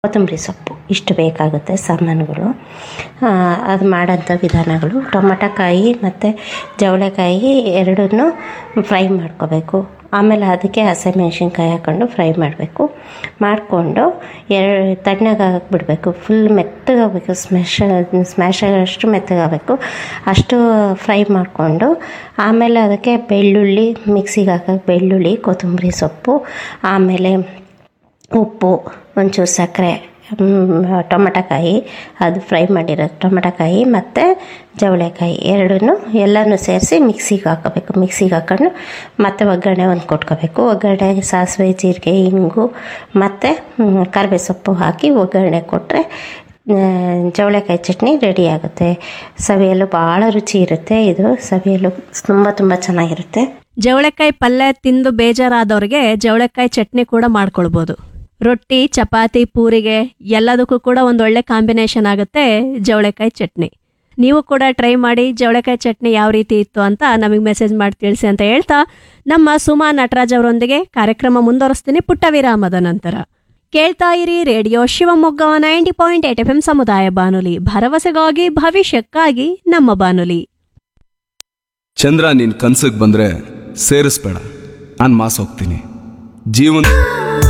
ಕೊತ್ತಂಬರಿ ಸೊಪ್ಪು ಇಷ್ಟು ಬೇಕಾಗುತ್ತೆ ಸಾಮಾನುಗಳು ಅದು ಮಾಡೋಂಥ ವಿಧಾನಗಳು ಟೊಮಟಕಾಯಿ ಮತ್ತು ಜವಳೆಕಾಯಿ ಎರಡನ್ನೂ ಫ್ರೈ ಮಾಡ್ಕೋಬೇಕು ಆಮೇಲೆ ಅದಕ್ಕೆ ಹಸಿಮೆಣ್ಸಿನ್ಕಾಯಿ ಹಾಕ್ಕೊಂಡು ಫ್ರೈ ಮಾಡಬೇಕು ಮಾಡಿಕೊಂಡು ಎರಡು ತಣ್ಣಗಾಗಕ್ಕೆ ಬಿಡಬೇಕು ಫುಲ್ ಮೆತ್ತಗಾಗಬೇಕು ಸ್ಮ್ಯಾಶ್ ಸ್ಮ್ಯಾಶ್ ಆಗೋಷ್ಟು ಮೆತ್ತಗಾಗಬೇಕು ಅಷ್ಟು ಫ್ರೈ ಮಾಡಿಕೊಂಡು ಆಮೇಲೆ ಅದಕ್ಕೆ ಬೆಳ್ಳುಳ್ಳಿ ಮಿಕ್ಸಿಗೆ ಹಾಕಕ್ಕೆ ಬೆಳ್ಳುಳ್ಳಿ ಕೊತ್ತಂಬರಿ ಸೊಪ್ಪು ಆಮೇಲೆ ಉಪ್ಪು ಒಂಚೂರು ಸಕ್ಕರೆ ಟೊಮಟಕಾಯಿ ಅದು ಫ್ರೈ ಮಾಡಿರೋದು ಟೊಮಟಕಾಯಿ ಮತ್ತು ಜವಳೆಕಾಯಿ ಎರಡನ್ನೂ ಎಲ್ಲನೂ ಸೇರಿಸಿ ಮಿಕ್ಸಿಗೆ ಹಾಕೋಬೇಕು ಮಿಕ್ಸಿಗೆ ಹಾಕೊಂಡು ಮತ್ತೆ ಒಗ್ಗರಣೆ ಒಂದು ಕೊಟ್ಕೋಬೇಕು ಒಗ್ಗರಣೆಗೆ ಸಾಸಿವೆ ಜೀರಿಗೆ ಇಂಗು ಮತ್ತು ಕರಿಬೇವು ಸೊಪ್ಪು ಹಾಕಿ ಒಗ್ಗರಣೆ ಕೊಟ್ಟರೆ ಜವಳೆಕಾಯಿ ಚಟ್ನಿ ರೆಡಿ ಆಗುತ್ತೆ ಸವಿಯಲು ಭಾಳ ರುಚಿ ಇರುತ್ತೆ ಇದು ಸವಿಯಲು ತುಂಬ ತುಂಬ ಚೆನ್ನಾಗಿರುತ್ತೆ ಜವಳೆಕಾಯಿ ಪಲ್ಯ ತಿಂದು ಬೇಜಾರಾದವ್ರಿಗೆ ಜವಳೆಕಾಯಿ ಚಟ್ನಿ ಕೂಡ ಮಾಡ್ಕೊಳ್ಬೋದು ರೊಟ್ಟಿ ಚಪಾತಿ ಪೂರಿಗೆ ಎಲ್ಲದಕ್ಕೂ ಕೂಡ ಒಂದು ಒಳ್ಳೆ ಕಾಂಬಿನೇಷನ್ ಆಗುತ್ತೆ ಜವಳೆಕಾಯಿ ಚಟ್ನಿ ನೀವು ಕೂಡ ಟ್ರೈ ಮಾಡಿ ಜವಳೆಕಾಯಿ ಚಟ್ನಿ ಯಾವ ರೀತಿ ಇತ್ತು ಅಂತ ನಮಗೆ ಮೆಸೇಜ್ ಮಾಡಿ ತಿಳಿಸಿ ಅಂತ ಹೇಳ್ತಾ ನಮ್ಮ ಸುಮಾ ನಟರಾಜ್ ಅವರೊಂದಿಗೆ ಕಾರ್ಯಕ್ರಮ ಮುಂದುವರಿಸ್ತೀನಿ ಪುಟ್ಟ ವಿರಾಮದ ನಂತರ ಕೇಳ್ತಾ ಇರಿ radio Shivamogga ninety point eight F M ಸಮುದಾಯ ಬಾನುಲಿ ಭರವಸೆಗಾಗಿ ಭವಿಷ್ಯಕ್ಕಾಗಿ ನಮ್ಮ ಬಾನುಲಿ ಚಂದ್ರ ನೀನ್ ಕನ್ಸಕ್ ಬಂದ್ರೆ ಸೇರಿಸ್ಬೇಡ ನಾನು ಮಾಸ್ ಹೋಗ್ತೀನಿ ಜೀವನ